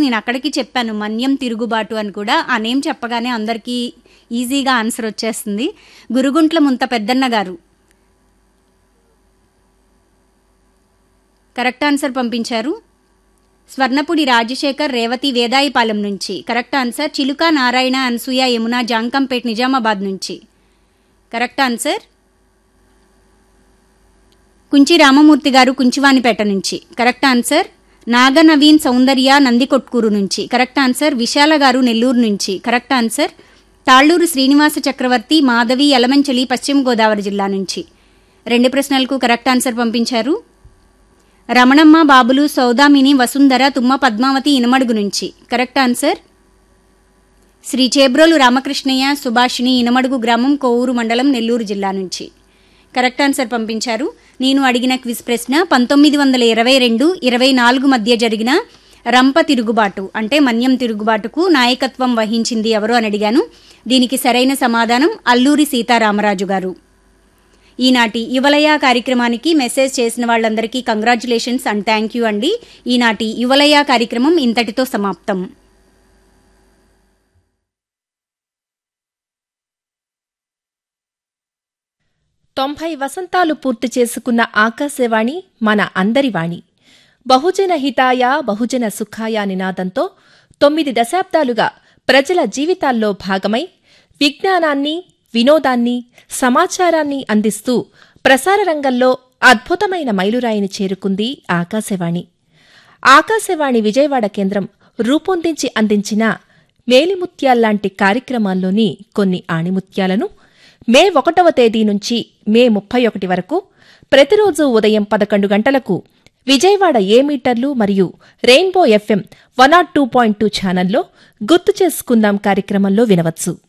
నేను అక్కడికి చెప్పాను మన్యం తిరుగుబాటు అని కూడా ఆ నేమ్ చెప్పగానే అందరికీ ఈజీగా ఆన్సర్ వచ్చేస్తుంది గురుగుంట్ల ముంత పెద్దన్న గారు కరెక్ట్ ఆన్సర్ పంపించారు స్వర్ణపుడి రాజశేఖర్ రేవతి వేదాయిపాలెం నుంచి కరెక్ట్ ఆన్సర్ చిలుక నారాయణ అనసూయ యమున జాంకంపేట్ నిజామాబాద్ నుంచి కరెక్ట్ ఆన్సర్ కుంచి రామమూర్తి గారు కుంచివానిపేట నుంచి కరెక్ట్ ఆన్సర్ నాగ నవీన్ సౌందర్య నందికొట్కూరు నుంచి కరెక్ట్ ఆన్సర్ విశాల గారు నెల్లూరు నుంచి కరెక్ట్ ఆన్సర్ తాళ్లూరు శ్రీనివాస చక్రవర్తి మాధవి యలమంచలి పశ్చిమ గోదావరి జిల్లా నుంచి రెండు ప్రశ్నలకు కరెక్ట్ ఆన్సర్ పంపించారు రమణమ్మ బాబులు సౌదామిని వసుంధర తుమ్మ పద్మావతి ఇనమడుగు నుంచి కరెక్ట్ ఆన్సర్ శ్రీ చేబ్రోలు రామకృష్ణయ్య సుభాషిణి ఇనమడుగు గ్రామం కోవూరు మండలం నెల్లూరు జిల్లా నుంచి కరెక్ట్ ఆన్సర్ పంపించారు నేను అడిగిన క్విజ్ ప్రశ్న పంతొమ్మిది వందల ఇరవై రెండు ఇరవై నాలుగు మధ్య జరిగిన రంప తిరుగుబాటు అంటే మన్యం తిరుగుబాటుకు నాయకత్వం వహించింది ఎవరు అని అడిగాను దీనికి సరైన సమాధానం అల్లూరి సీతారామరాజు గారు ఈనాటి యువలయ కార్యక్రమానికి మెసేజ్ చేసిన వాళ్ళందరికీ కంగ్రాచులేషన్స్ అండ్ థ్యాంక్ యూ అండి ఈనాటి యువలయ కార్యక్రమం ఇంతటితో సమాప్తం తొంభై వసంతాలు పూర్తి చేసుకున్న ఆకాశవాణి మన అందరి వాణి బహుజన హితాయ బహుజన సుఖాయ నినాదంతో తొమ్మిది దశాబ్దాలుగా ప్రజల జీవితాల్లో భాగమై విజ్ఞానాన్ని వినోదాన్ని సమాచారాన్ని అందిస్తూ ప్రసార రంగంలో అద్భుతమైన మైలురాయిని చేరుకుంది ఆకాశవాణి ఆకాశవాణి విజయవాడ కేంద్రం రూపొందించి అందించిన మేలిముత్యాల్లాంటి కార్యక్రమాల్లోని కొన్ని ఆణిముత్యాలను మే ఒకటవ తేదీ నుంచి మే ముప్పై ఒకటి వరకు ప్రతిరోజు ఉదయం పదకొండు గంటలకు విజయవాడ ఏ మీటర్లు మరియు Rainbow FM one not two point two ఛానల్లో గుర్తు చేసుకుందాం కార్యక్రమంలో వినవచ్చు